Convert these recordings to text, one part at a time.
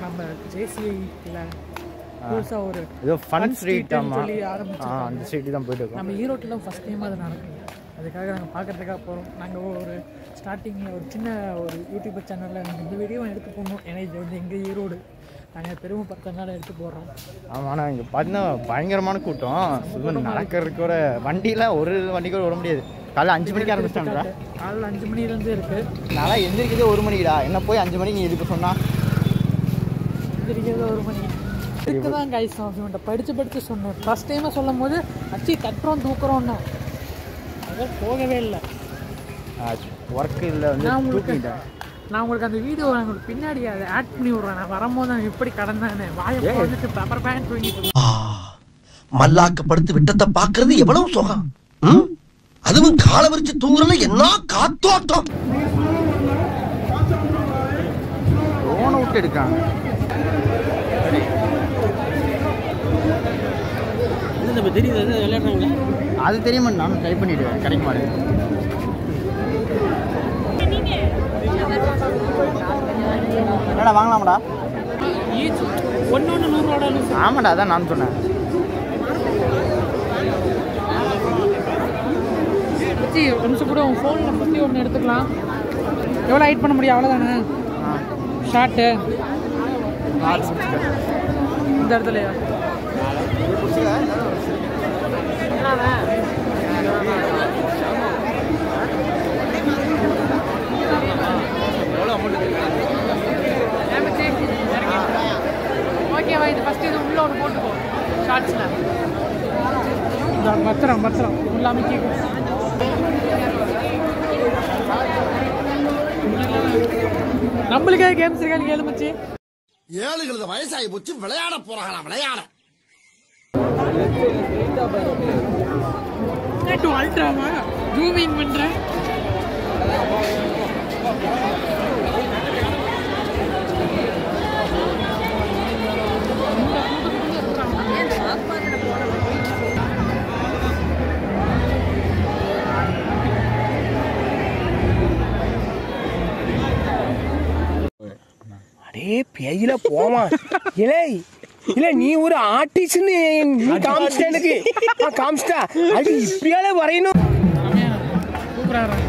நம்ம ஜேசிஐ இல்லை புதுசாக ஒரு ஏதோ ஃபன் Fun ஸ்ட்ரீட் street ன்னு ஆமாம் சொல்லி ஆ ஆரம்பிச்சிருக்காங்க. அந்த ஸ்ட்ரீட்டு தான் போயிட்டு இருக்கோம் நம்ம ஈரோட்டில் ஃபஸ்ட் டைம் அது நடக்குது அதுக்காக நாங்கள் பார்க்கறதுக்காக போகிறோம் நாங்கள் ஒரு ஸ்டார்டிங்கில் ஒரு சின்ன ஒரு யூடியூப் சேனலில் நாங்கள் இந்த வீடியோ எடுத்து போடணும் ஏன்னா இது வந்து எங்கள் ஈரோடு நாங்கள் பெருமைப்படுறதுனால எடுத்து போடுறோம் ஆமாம் ஆனால் இங்கே பார்த்தீங்கன்னா பயங்கரமான கூட்டம் சும்மா நடக்கிறதுக்கு கூட வண்டியில் ஒரு வண்டி கூட விட முடியாது காலைல அஞ்சு மணிக்கு ஆரம்பிச்சிட்டாங்களா காலைல அஞ்சு மணிலேருந்து இருக்குது நான் எந்திரிக்கிறதே ஒரு மணிக்குடா என்ன போய் அஞ்சு மணிக்கு நீ எதுக்கு சொன்னா இருக்கிறது ஒரு மணி இதுக்கு தான் கைஸ் அவன்கிட்ட படித்து படித்து சொன்னேன் ஃபஸ்ட் டைமாக சொல்லும் போது அச்சி தட்டுறோம் தூக்குறோம்னா அதை போகவே இல்லை ஒர்க் இல்லை வந்து நான் உங்களுக்கு தூக்கிட்டேன் நான் உங்களுக்கு அந்த வீடியோ நான் உங்களுக்கு பின்னாடி அதை ஆட் பண்ணி விட்றேன் நான் வரும்போது நான் இப்படி கடந்தானே வாயை வந்துட்டு பெப்பர் பேன் தூங்கிட்டு ஆ, மல்லாக்கப்படுத்து விட்டத்தை பாக்குறது எவ்வளவு சுகம் ம்? அதுவும் கால விரிச்சு தூங்குறதுல என்ன காத்தோட்டம் லோனை விட்டு எடுக்காங்க அது தெரியுமா நானும் ட்ரை பண்ணிடுவேன் கிடைக்க மாட்டேங்குது என்னடா வாங்கலாமாடா ஈச் ஒன்று ஒன்று நூறுரூவாடா லூசு ஆமாடா அதான் நான் சொன்னேன் வச்சு ஒரு நிமிஷம் கூட உன் ஃபோனில் பற்றி ஒன்று எடுத்துக்கலாம் எவ்வளோ ஹைட் பண்ண முடியும் அவ்வளோதானே ஷார்ட்டு இந்த இடத்துலையா ஓகேவா இது ஃபஸ்ட்டு இது உள்ள ஒன்று போட்டுக்கோ ஷார்ட்ஸில் இந்த பத்திரம் பத்திரம் எல்லாமே கேட்கும் நம்மளுக்கே கேம்ஸ் இருக்கான்னு கேளு மச்சி ஏழுகிறது வயசாகி போச்சு விளையாட போறாங்களா விளையாட டூ அல்ட்ராவா ஜூம் இன் பண்றேன் அடே பேயில போமா இலே இல்ல நீ ஒரு ஆர்டிஸ்ட்னு நீ காமிச்சிட்ட எனக்கு ஆ, காமிச்சிட்டா அது இப்படியாலே வரையணும் சூப்பரா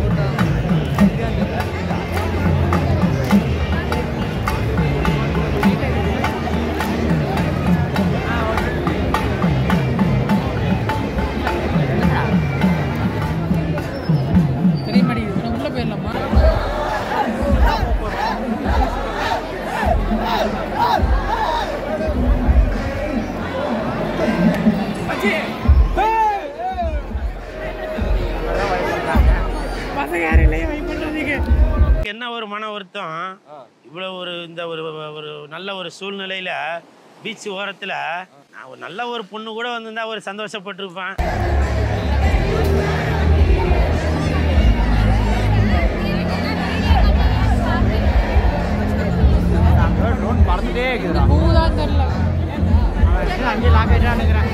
தெரிய மாட்டேங்குது உள்ள போயிடலாமா பசங்க யாரும் இல்லையே வெயிட் பண்றதுக்கு என்ன ஒரு மன வருத்தம் இவ்வளோ ஒரு இந்த ஒரு ஒரு நல்ல ஒரு சூழ்நிலையில் பீச் ஓரத்தில் நான் ஒரு நல்ல ஒரு பொண்ணு கூட வந்திருந்தா ஒரு சந்தோஷப்பட்டிருப்பேன் ட்ரோன் பறந்துட்டே இருக்குதுடா பூதான் தெரியல அங்கே லாக் ஆகிட்டானுங்கிறேன்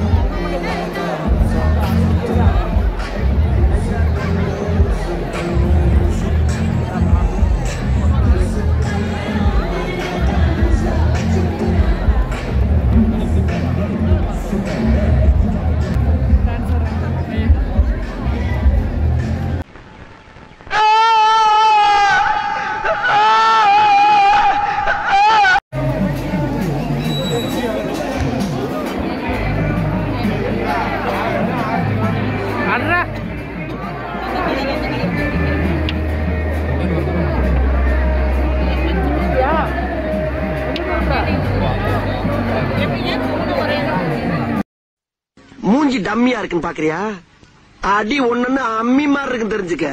அட்ரா மூஞ்சி டம்மியா இருக்குன்னு பாக்குறியா அடி ஒண்ணுன்னு அம்மி மாதிரி இருக்குன்னு தெரிஞ்சுக்க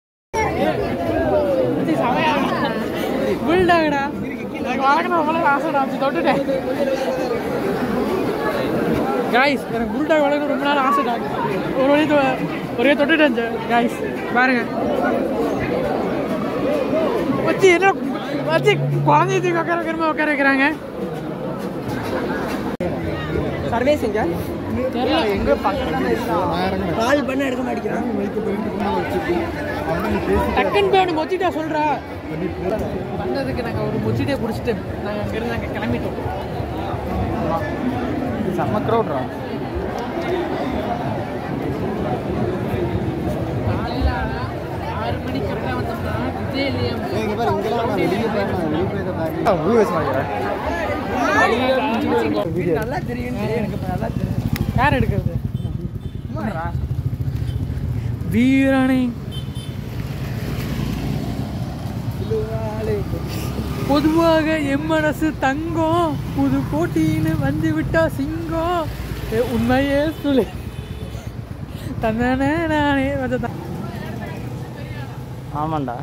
புல்டாகடா எனக்கு வளர்க்கணும் அவ்வளோ ஆசைடா அப்படி தொட்டுட்டேன் காய்ஸ் எனக்கு புல்டாக் வளர்க்கணும் ரொம்ப நாள் ஆசைடா ஒரு வழி தொ- ஒரே தொட்டுட்டேன் காய்ஸ் பாருங்க வச்சு என்ன வச்சு குழந்தைய தூக்கி உட்கார வைக்கிறமா உட்கார வைக்கிறாங்க சர்வே செஞ்ச தெரியல எங்கே பார்க்குறேன் கால் பண்ண எடுக்க மாட்டேங்கிறான் டக்குன்னு போய் அவனுக்கு மொச்சிட்டா சொல்கிறா வந்ததுக்கு நாங்கள் ஒரு மொச்சிட்டே குடிச்சிட்டு நாங்கள் அங்கேருந்து நாங்கள் கிளம்பிட்டோம் செம்ம க்ரௌட்ரா காலையில் ஆறு மணிக்கு கரெக்டாக வந்தோம்னா இதே இல்லையா உள்ள வச்சு மாட்டேன் நல்லா தெரியும் எனக்கு இப்ப நல்லா தெரியும் யார் எடுக்கிறது வீரணி பொதுவாக என் மனசு தங்கம் புது போட்டின்னு வந்து விட்டா சிங்கம் ஏ, உண்மையே சொல்லு தந்தானே நானே வந்து ஆமாண்டா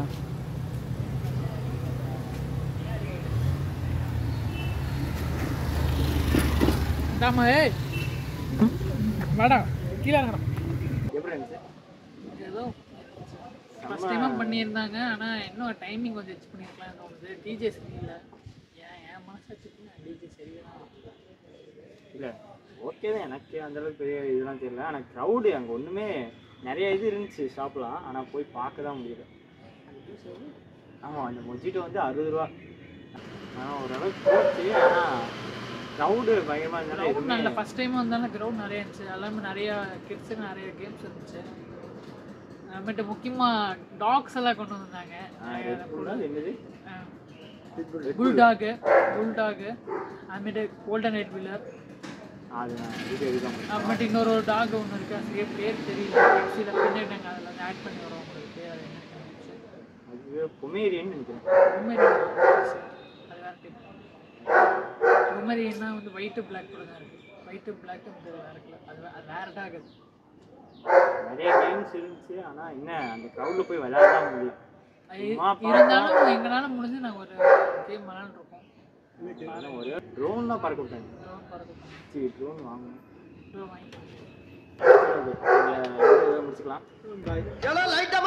தாமா ஏய் வாடா கீழே இறங்கடா எப்படி இருந்துச்சு ஏதோ ஃபஸ்ட் டைமாக பண்ணியிருந்தாங்க ஆனால் இன்னும் டைமிங் கொஞ்சம் வச்சு பண்ணியிருக்கலாம் தோணுது டிஜே சரியில்லை ஏன் என் மனசாட்சிக்கு நான் டிஜே சரியில்லை இல்லை ஓகே தான் எனக்கு அந்த அளவுக்கு பெரிய இதெல்லாம் தெரியல ஆனால் க்ரௌடு அங்கே ஒன்றுமே நிறைய இது இருந்துச்சு ஷாப்லாம் ஆனால் போய் பார்க்க தான் முடியல ஆமாம் அந்த மொஜிட்டோ வந்து அறுபது ரூபா ஆனால் ஓரளவுக்கு போச்சு ஆனால் க்ரௌடு பயங்கரமாக இருந்தாலும் கிரவுண்ட் எதுவுமே நல்ல ஃபஸ்ட் டைம் வந்தாலும் கிரவுண்ட் நிறைய இருந்துச்சு எல்லாமே நிறைய கிட்ஸுக்கு நிறைய கேம்ஸ் இருந்துச்சு அப்புறமேட்டு முக்கியமாக டாக்ஸ் எல்லாம் கொண்டு வந்தாங்க Red Bull ஆ? என்னது புல்டாகு புல்டாகு அதுமாரி கோல்டன் ரெட் வீலர் அது நான் வீடியோ எடுக்க முடியும் அப்புறமேட்டு இன்னொரு ஒரு டாக் ஒன்று இருக்குது அது பேர் தெரியல எக்ஸியில் பின்னாடி நாங்கள் அதில் வந்து ஆட் பண்ணி வரோம் உங்களுக்கு அது என்ன அது பொமேரியன் நினைக்கிறேன் உமரி அது வேறு டைப் உமரின்னா வந்து ஒயிட்டு பிளாக் கூட தான் இருக்குது ஒயிட்டு பிளாக் வந்து வேறு இருக்குல்ல அது வே- அது வேறு டாக் அது நிறைய கேம்ஸ் இருந்துச்சு ஆனால் என்ன அந்த க்ரௌடில் போய் விளையாட முடியல அது சும்மா இருந்தாலும் எங்களால முடிஞ்சு நாங்கள் ஒரு கேம் விளாண்டுருக்கோம் ஆனால் ஒரே ட்ரோன் தான் பறக்க விட்டாங்க ட்ரோன் பறக்கும் சரி ட்ரோன் வாங்கணும் ட்ரோன் வாங்கி சரி, okay. இந்த video இதை முடிச்சுக்கலாம் லைட்டா